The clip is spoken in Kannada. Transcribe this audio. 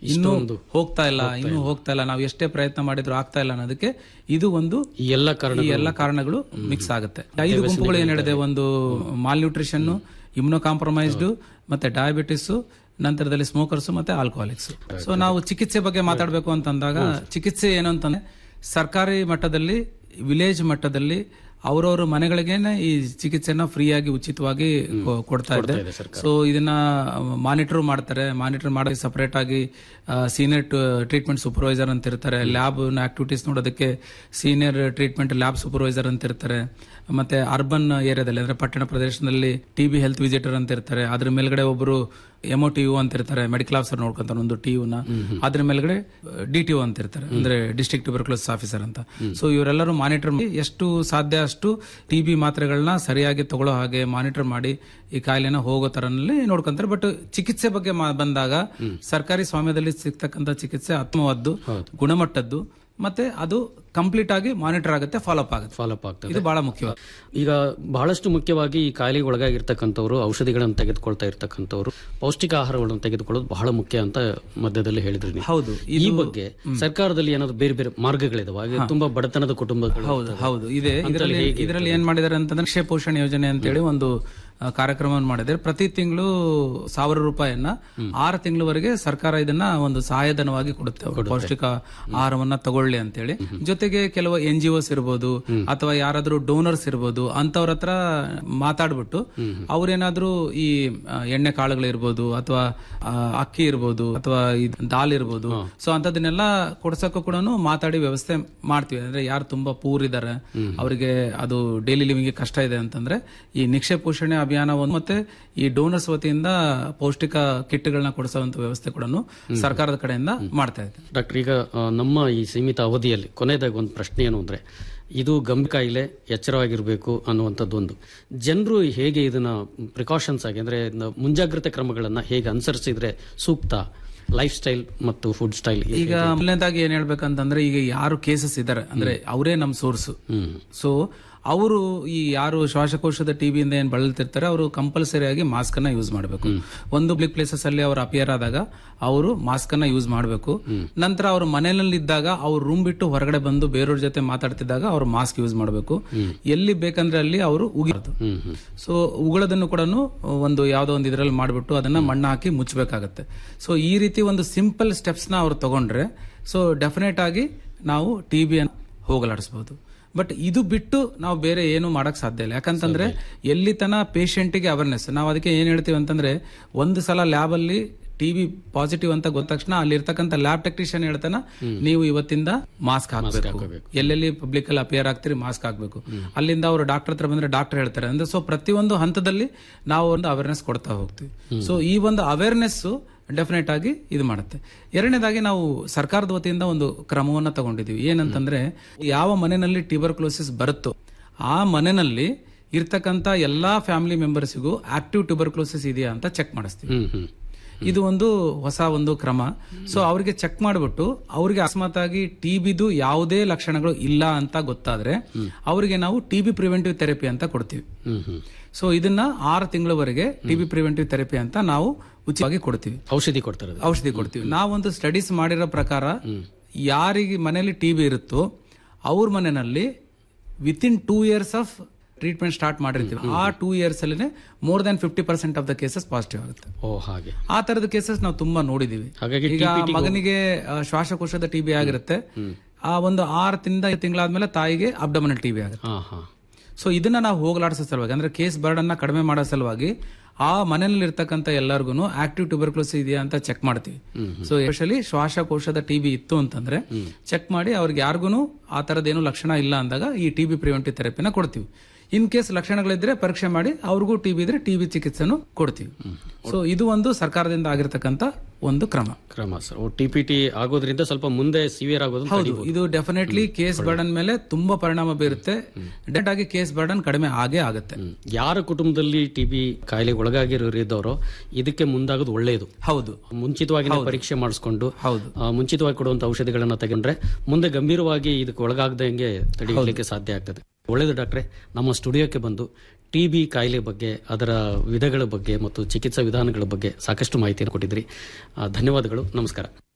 ಇನ್ನೂ ಹೋಗ್ತಾ ಇಲ್ಲ ಇನ್ನೂ ಹೋಗ್ತಾ ಇಲ್ಲ ನಾವು ಎಷ್ಟೇ ಪ್ರಯತ್ನ ಮಾಡಿದ್ರು ಆಗ್ತಾ ಇಲ್ಲ ಅನ್ನೋದಕ್ಕೆ ಇದು ಒಂದು ಈ ಎಲ್ಲ ಕಾರಣ ಈ ಎಲ್ಲ ಕಾರಣಗಳು ಮಿಕ್ಸ್ ಆಗುತ್ತೆ ಐದು ಗುಂಪುಗಳು ಏನ್ ಹೇಳಿದೆ ಒಂದು ಮಾಲ್ ನ್ಯೂಟ್ರಿಷನ್ ಇಮ್ಯುನೋ ಕಾಂಪ್ರಮೈಸ್ಡ್ ಮತ್ತೆ ಡಯಾಬಿಟಿಸ್ ನಂತರದಲ್ಲಿ ಸ್ಮೋಕರ್ಸ್ ಮತ್ತೆ ಆಲ್ಕೋಹಾಲಿಕ್ಸ್ ಸೊ ನಾವು ಚಿಕಿತ್ಸೆ ಬಗ್ಗೆ ಮಾತಾಡಬೇಕು ಅಂತಂದಾಗ ಚಿಕಿತ್ಸೆ ಏನು ಅಂತಂದ್ರೆ ಸರ್ಕಾರಿ ಮಟ್ಟದಲ್ಲಿ ವಿಲೇಜ್ ಮಟ್ಟದಲ್ಲಿ ಅವರವರ ಮನೆಗಳಿಗೇನೆ ಈ ಚಿಕಿತ್ಸೆನ ಫ್ರೀಯಾಗಿ ಉಚಿತವಾಗಿ ಕೊ- ಕೊಡ್ತಾ ಇದೆ ಸೊ ಇದನ್ನ ಮಾನಿಟರ್ ಮಾಡ್ತಾರೆ ಮಾನಿಟರ್ ಮಾಡಿ ಸಪರೇಟ್ ಆಗಿ ಸೀನಿಯರ್ ಟ್ರೀಟ್ಮೆಂಟ್ ಸೂಪರ್ವೈಸರ್ ಅಂತ ಇರ್ತಾರೆ ಲ್ಯಾಬ್ ಆಕ್ಟಿವಿಟೀಸ್ ನೋಡೋದಕ್ಕೆ ಸೀನಿಯರ್ ಟ್ರೀಟ್ಮೆಂಟ್ ಲ್ಯಾಬ್ ಸೂಪರ್ವೈಸರ್ ಅಂತ ಇರ್ತಾರೆ ಮತ್ತೆ ಅರ್ಬನ್ ಏರಿಯಾದಲ್ಲಿ ಅಂದ್ರೆ ಪಟ್ಟಣ ಪ್ರದೇಶದಲ್ಲಿ ಟಿ ಬಿ ಹೆಲ್ತ್ ವಿಸಿಟರ್ ಅಂತ ಇರ್ತಾರೆ ಅದ್ರ ಮೇಲ್ಗಡೆ ಒಬ್ಬರು ಎಮೋ ಟಿ ಯು ಅಂತ ಇರ್ತಾರೆ ಮೆಡಿಕಲ್ ಆಫೀಸರ್ ನೋಡ್ಕೊಂತಾರೆ ಒಂದು ಟಿ ಯುನ ಅದ್ರ ಮೇಲ್ಗಡೆ ಡಿ ಟಿ ಯು ಅಂತ ಇರ್ತಾರೆ ಅಂದ್ರೆ ಡಿಸ್ಟ್ರಿಕ್ಟ್ ಟ್ಯೂಬರ್ಕ್ಯುಲೋಸಿಸ್ ಆಫೀಸರ್ ಅಂತ ಸೊ ಇವರೆಲ್ಲರೂ ಮಾನಿಟರ್ ಮಾಡಿ ಎಷ್ಟು ಸಾಧ್ಯ ಅಷ್ಟು ಟಿ ಬಿ ಮಾತ್ರೆಗಳನ್ನ ಸರಿಯಾಗಿ ತಗೊಳ್ಳೋ ಹಾಗೆ ಮಾನಿಟರ್ ಮಾಡಿ ಈ ಕಾಯಿಲೆನ ಹೋಗೋ ತರನಲ್ಲಿ ನೋಡ್ಕೊಂತಾರೆ ಬಟ್ ಚಿಕಿತ್ಸೆ ಬಗ್ಗೆ ಮಾ- ಬಂದಾಗ ಸರ್ಕಾರಿ ಸ್ವಾಮ್ಯದಲ್ಲಿ ಸಿಗ್ತಕ್ಕಂಥ ಚಿಕಿತ್ಸೆ ಉತ್ತಮವಾದ್ದು ಗುಣಮಟ್ಟದ್ದು ಮತ್ತೆ ಅದು ಕಂಪ್ಲೀಟ್ ಆಗಿ ಮಾನಿಟರ್ ಆಗುತ್ತೆ ಫಾಲೋಅಪ್ ಆಗುತ್ತೆ ಫಾಲೋಅಪ್ ಆಗ್ತದೆ ಇದು ಬಹಳ ಮುಖ್ಯವಾದ ಈಗ ಬಹಳಷ್ಟು ಮುಖ್ಯವಾಗಿ ಈ ಕಾಯಿಲೆಗೆ ಒಳಗಾಗಿರ್ತಕ್ಕಂಥವ್ರು ಔಷಧಿಗಳನ್ನು ತೆಗೆದುಕೊಳ್ತಾ ಇರ್ತಕ್ಕಂಥವ್ರು ಪೌಷ್ಟಿಕ ಆಹಾರಗಳನ್ನು ತೆಗೆದುಕೊಳ್ಳೋದು ಬಹಳ ಮುಖ್ಯ ಅಂತ ಮಧ್ಯದಲ್ಲಿ ಹೇಳಿದ್ರಿ ನೀವು. ಹೌದು ಈ ಬಗ್ಗೆ ಸರ್ಕಾರದಲ್ಲಿ ಏನಾದ್ರು ಬೇರೆ ಬೇರೆ ಮಾರ್ಗಗಳಿದಾವೆ ಹಾಗೆ ತುಂಬಾ ಬಡತನದ ಕುಟುಂಬಗಳು ಹೌದು ಹೌದು ಇದೆ ಇದರಲ್ಲಿ ಇದರಲ್ಲಿ ಏನ್ ಮಾಡಿದ್ದಾರೆ ಅಂತಂದ್ರೆ ಕ್ಷಯ ಪೋಷಣೆ ಯೋಜನೆ ಅಂತೇಳಿ ಒಂದು ಆ, ಕಾರ್ಯಕ್ರಮವನ್ನು ಮಾಡಿದ್ದಾರೆ ಪ್ರತಿ ತಿಂಗಳು ಸಾವಿರ ರೂಪಾಯಿಯನ್ನ ಆರು ತಿಂಗಳವರೆಗೆ ಸರ್ಕಾರ ಇದನ್ನ ಒಂದು ಸಹಾಯಧನವಾಗಿ ಕೊಡುತ್ತೆ ಅವ್ರು ಪೌಷ್ಟಿಕ ಆಹಾರವನ್ನ ತಗೊಳ್ಳಿ ಅಂತೇಳಿ ಜೊತೆಗೆ ಕೆಲವು ಎನ್ ಜಿ ಒಸ್ ಇರ್ಬೋದು ಅಥವಾ ಯಾರಾದ್ರೂ ಡೋನರ್ಸ್ ಇರ್ಬೋದು ಅಂತವ್ರ ಹತ್ರ ಮಾತಾಡ್ಬಿಟ್ಟು ಅವ್ರೇನಾದ್ರೂ ಈ ಆ, ಎಣ್ಣೆ ಕಾಳುಗಳಿರ್ಬೋದು ಅಥವಾ ಆ, ಅಕ್ಕಿ ಇರ್ಬೋದು ಅಥವಾ ಈ ದಾಲ್ ಇರ್ಬೋದು ಸೊ ಅಂತದನ್ನೆಲ್ಲ ಕೊಡ್ಸಕ್ಕೂ ಕೂಡ ಮಾತಾಡಿ ವ್ಯವಸ್ಥೆ ಮಾಡ್ತೀವಿ ಅಂದ್ರೆ ಯಾರು ತುಂಬಾ ಪೂರ್ ಇದಾರೆ ಅವರಿಗೆ ಅದು ಡೈಲಿ ಲಿವಿಂಗ್ ಕಷ್ಟ ಇದೆ ಅಂತಂದ್ರೆ ಈ ನಿಕ್ಷೇಪ ಪೋಷಣೆ ಅಭಿಯಾನ ಒಂದು ಮತ್ತೆ ಈ ಡೋನರ್ಸ್ ವತಿಯಿಂದ ಪೌಷ್ಟಿಕ ಕಿಟ್ಗಳನ್ನ ಕೊಡಿಸುವಂತ ವ್ಯವಸ್ಥೆ ಕೂಡ ಸರ್ಕಾರದ ಕಡೆಯಿಂದ ಮಾಡ್ತಾ ಇದೆ ಡಾಕ್ಟರ್ ಈಗ ಆ, ನಮ್ಮ ಈ ಸೀಮಿತ ಅವಧಿಯಲ್ಲಿ ಕೊನೆಯದಾಗಿ ಒಂದು ಪ್ರಶ್ನೆ ಏನು ಅಂದ್ರೆ ಇದು ಗಂಭೀರ ಕಾಯಿಲೆ ಎಚ್ಚರವಾಗಿರಬೇಕು ಅನ್ನುವಂಥದ್ದು ಒಂದು ಜನರು ಹೇಗೆ ಇದನ್ನ ಪ್ರಿಕಾಷನ್ಸ್ ಆಗಿ ಅಂದ್ರೆ ಇದನ್ನ ಮುಂಜಾಗ್ರತೆ ಕ್ರಮಗಳನ್ನ ಹೇಗೆ ಅನುಸರಿಸಿದ್ರೆ ಸೂಕ್ತ ಲೈಫ್ ಸ್ಟೈಲ್ ಮತ್ತು ಫುಡ್ ಸ್ಟೈಲ್ ಈಗ ಮೊದಲನೇದಾಗಿ ಏನ್ ಹೇಳ್ಬೇಕಂತಂದ್ರೆ ಈಗ ಯಾರು ಕೇಸಸ್ ಇದಾರೆ ಅಂದ್ರೆ ಅವರೇ ನಮ್ ಸೋರ್ಸ್ ಸೊ ಅವರು ಈ ಯಾರು ಶ್ವಾಸಕೋಶದ ಟಿಬಿಯಿಂದ ಏನ್ ಬಳಲ್ತಿರ್ತಾರೆ ಅವರು ಕಂಪಲ್ಸರಿ ಆಗಿ ಮಾಸ್ಕ್ ಅನ್ನ ಯೂಸ್ ಮಾಡಬೇಕು ಒಂದು ಪಬ್ಲಿಕ್ ಪ್ಲೇಸಸ್ ಅಲ್ಲಿ ಅವರು ಅಪಿಯರ್ ಆದಾಗ ಅವರು ಮಾಸ್ಕ್ ಅನ್ನ ಯೂಸ್ ಮಾಡಬೇಕು ನಂತರ ಅವ್ರ ಮನೆಯಲ್ಲಿ ಇದ್ದಾಗ ಅವ್ರು ರೂಮ್ ಬಿಟ್ಟು ಹೊರಗಡೆ ಬಂದು ಬೇರೆಯವ್ರ ಜೊತೆ ಮಾತಾಡ್ತಿದ್ದಾಗ ಅವ್ರು ಮಾಸ್ಕ್ ಯೂಸ್ ಮಾಡಬೇಕು ಎಲ್ಲಿ ಬೇಕಂದ್ರೆ ಅಲ್ಲಿ ಅವರು ಉಗಿರೋದು ಸೊ ಉಗುಳೋದನ್ನು ಕೂಡ ಒಂದು ಯಾವ್ದೋ ಒಂದು ಇದರಲ್ಲಿ ಮಾಡ್ಬಿಟ್ಟು ಅದನ್ನ ಮಣ್ಣು ಹಾಕಿ ಮುಚ್ಚಬೇಕಾಗತ್ತೆ ಸೊ ಈ ರೀತಿ ಒಂದು ಸಿಂಪಲ್ ಸ್ಟೆಪ್ಸ್ ನ ಅವ್ರು ತಗೊಂಡ್ರೆ ಸೊ ಡೆಫಿನೆಟ್ ಆಗಿ ನಾವು ಟಿ ಬಿಯನ್ನು ಹೋಗಲಾಡಿಸಬಹುದು ಬಟ್ ಇದು ಬಿಟ್ಟು ನಾವು ಬೇರೆ ಏನು ಮಾಡಕ್ ಸಾಧ್ಯ ಇಲ್ಲ ಯಾಕಂತಂದ್ರೆ ಎಲ್ಲಿ ತನ ಪೇಷಂಟಿಗೆ ಅವೇರ್ನೆಸ್ ನಾವು ಅದಕ್ಕೆ ಏನ್ ಹೇಳ್ತೀವಿ ಅಂತಂದ್ರೆ ಒಂದು ಸಲ ಲ್ಯಾಬ್ ಅಲ್ಲಿ ಟಿವಿ ಪಾಸಿಟಿವ್ ಅಂತ ಗೊತ್ತ ತಕ್ಷಣ ಅಲ್ಲಿರ್ತಕ್ಕಂಥ ಲ್ಯಾಬ್ ಟೆಕ್ನಿಷಿಯನ್ ಹೇಳ್ತಾನ ನೀವು ಇವತ್ತಿಂದ ಮಾಸ್ಕ್ ಹಾಕಬೇಕು ಎಲ್ಲೆಲ್ಲಿ ಪಬ್ಲಿಕ್ ಅಲ್ಲಿ ಅಪಿಯರ್ ಆಗ್ತೀರಿ ಮಾಸ್ಕ್ ಹಾಕ್ಬೇಕು ಅಲ್ಲಿಂದ ಅವರು ಡಾಕ್ಟರ್ ಹತ್ರ ಬಂದ್ರೆ ಡಾಕ್ಟರ್ ಹೇಳ್ತಾರೆ ಅಂದ್ರೆ ಸೊ ಪ್ರತಿಯೊಂದು ಹಂತದಲ್ಲಿ ನಾವು ಒಂದು ಅವೇರ್ನೆಸ್ ಕೊಡ್ತಾ ಹೋಗ್ತೀವಿ ಸೊ ಈ ಒಂದು ಅವೇರ್ನೆಸ್ ಡೆಫಿನೆಟ್ ಆಗಿ ಇದು ಮಾಡುತ್ತೆ ಎರಡನೇದಾಗಿ ನಾವು ಸರ್ಕಾರದ ವತಿಯಿಂದ ಒಂದು ಕ್ರಮವನ್ನ ತಗೊಂಡಿದೀವಿ ಏನಂತಂದ್ರೆ ಯಾವ ಮನೆಯಲ್ಲಿ ಟ್ಯೂಬರ್ಕ್ಲೋಸಿಸ್ ಬರುತ್ತೋ ಆ ಮನೆಯಲ್ಲಿ ಇರ್ತಕ್ಕಂಥ ಎಲ್ಲಾ ಫ್ಯಾಮಿಲಿ ಮೆಂಬರ್ಸಿಗೂ ಆಕ್ಟಿವ್ ಟ್ಯೂಬರ್ಕ್ಲೋಸಿಸ್ ಇದೆಯಾ ಅಂತ ಚೆಕ್ ಮಾಡಿಸ್ತೀವಿ ಹ್ಮ್ ಹ್ಮ್ ಇದು ಒಂದು ಹೊಸ ಒಂದು ಕ್ರಮ ಸೊ ಅವರಿಗೆ ಚೆಕ್ ಮಾಡಿಬಿಟ್ಟು ಅವರಿಗೆ ಅಕಸ್ಮಾತ್ ಆಗಿ ಟಿಬಿದು ಯಾವುದೇ ಲಕ್ಷಣಗಳು ಇಲ್ಲ ಅಂತ ಗೊತ್ತಾದ್ರೆ ಅವರಿಗೆ ನಾವು ಟಿಬಿ ಪ್ರಿವೆಂಟಿವ್ ಥೆರಪಿ ಅಂತ ಕೊಡ್ತೀವಿ ಹ್ಮ್ ಹ್ಮ್ ಸೊ ಇದನ್ನ ಆರು ತಿಂಗಳವರೆಗೆ ಟಿಬಿ ಪ್ರಿವೆಂಟಿವ್ ಥೆರಪಿ ಅಂತ ನಾವು ಉಚಿತವಾಗಿ ಕೊಡ್ತೀವಿ ಔಷಧಿ ಕೊಡ್ತಾರೆ ಅದು. ಔಷಧಿ ಕೊಡ್ತೀವಿ ನಾವೊಂದು ಸ್ಟಡೀಸ್ ಮಾಡಿರೋ ಪ್ರಕಾರ ಯಾರಿಗೆ ಮನೆಯಲ್ಲಿ ಟಿಬಿ ಇರುತ್ತೋ ಅವ್ರ ಮನೆಯಲ್ಲಿ within two years of treatment start ಮಾಡಿರ್ತೀವಿ ಆ ಟೂ ಇಯರ್ಸ್ ಅಲ್ಲಿ more than fifty percent of the cases positive ಆಗುತ್ತೆ ಓ ಹಾಗೆ ಆ ತರದ ಕೇಸಸ್ ನಾವು ತುಂಬಾ ನೋಡಿದೀವಿ ಹಾಗಾಗಿ ಈಗ ಮಗನಿಗೆ ಆ, ಶ್ವಾಸಕೋಶದ ಟಿಬಿ ಆಗಿರುತ್ತೆ ಆ ಒಂದು ಆರು ತಿಂದ ತಿಂಗಳಾದ್ಮೇಲೆ ತಾಯಿಗೆ ಅಬ್ಡಮನಲ್ ಟಿಬಿ ಆಗುತ್ತೆ ಹಾ ಹಾ ಸೊ ಇದನ್ನ ನಾವು ಹೋಗಲಾಡಿಸೋ ಸಲುವಾಗಿ ಅಂದ್ರೆ ಕೇಸ್ ಬರ್ಡನ್ನ ಕಡಿಮೆ ಮಾಡೋ ಸಲುವಾಗಿ ಆ ಮನೆಯಲ್ಲಿ ಇರ್ತಕ್ಕಂಥ ಎಲ್ಲರಿಗೂ ಆಕ್ಟಿವ್ ಟ್ಯೂಬರ್ಕ್ಲೋಸ್ ಇದೆಯಾ ಅಂತ ಚೆಕ್ ಮಾಡ್ತೀವಿ ಸೊ ಎಸ್ಪೆಷಲಿ ಶ್ವಾಸಕೋಶದ ಟಿಬಿ ಇತ್ತು ಅಂತಂದ್ರೆ ಚೆಕ್ ಮಾಡಿ ಅವ್ರಿಗೆ ಯಾರಿಗೂ ಆ ತರದೇನು ಲಕ್ಷಣ ಇಲ್ಲ ಅಂದಾಗ ಈ ಟಿಬಿ ಪ್ರಿವೆಂಟಿವ್ ಥೆರಪಿನ ಕೊಡ್ತೀವಿ ಇನ್ ಕೇಸ್ ಲಕ್ಷಣಗಳಿದ್ರೆ ಪರೀಕ್ಷೆ ಮಾಡಿ ಅವ್ರಿಗೂ ಟಿಬಿ ಇದ್ರೆ ಟಿಬಿ ಚಿಕಿತ್ಸೆನು ಕೊಡ್ತೀವಿ ಸೊ ಇದು ಒಂದು ಸರ್ಕಾರದಿಂದ ಆಗಿರ್ತಕ್ಕಂಥ ಒಂದು ಕ್ರಮ ಕ್ರಮ ಸರ್ ಟಿ ಪಿ ಟಿ ಆಗೋದ್ರಿಂದ ಸ್ವಲ್ಪ ಮುಂದೆ ಸಿವಿಯರ್ ಆಗೋದು ಹೌದು ಇದು ಡೆಫಿನೆಟ್ಲಿ ಕೇಸ್ ಬರ್ಡನ್ ಮೇಲೆ ತುಂಬಾ ಪರಿಣಾಮ ಬೀರುತ್ತೆ ಡೆಟ್ ಆಗಿ ಕೇಸ್ ಬರ್ಡನ್ ಕಡಿಮೆ ಆಗೇ ಆಗುತ್ತೆ ಯಾರ ಕುಟುಂಬದಲ್ಲಿ ಟಿಬಿ ಕಾಯಿಲೆ ಒಳಗಾಗಿರೋರಿದ್ದವರು ಇದಕ್ಕೆ ಮುಂದಾಗೋದು ಒಳ್ಳೆಯದು ಹೌದು ಮುಂಚಿತವಾಗಿ ಪರೀಕ್ಷೆ ಮಾಡಿಸ್ಕೊಂಡು ಹೌದು ಆ, ಮುಂಚಿತವಾಗಿ ಕೊಡುವಂತ ಔಷಧಿಗಳನ್ನ ತಗೊಂಡ್ರೆ ಮುಂದೆ ಗಂಭೀರವಾಗಿ ಇದಕ್ಕೆ ಒಳಗಾಗದಂಗೆ ತಡೆಯಲಿಕ್ಕೆ ಸಾಧ್ಯ ಆಗ್ತದೆ ಒಳ್ಳೆಯದು ಡಾಕ್ಟ್ರೆ ನಮ್ಮ ಸ್ಟುಡಿಯೋಕ್ಕೆ ಬಂದು ಟಿಬಿ ಕಾಯಿಲೆ ಬಗ್ಗೆ ಅದರ ವಿಧಗಳ ಬಗ್ಗೆ ಮತ್ತು ಚಿಕಿತ್ಸಾ ವಿಧಾನಗಳ ಬಗ್ಗೆ ಸಾಕಷ್ಟು ಮಾಹಿತಿಯನ್ನು ಕೊಟ್ಟಿದ್ರಿ ಆ, ಧನ್ಯವಾದಗಳು ನಮಸ್ಕಾರ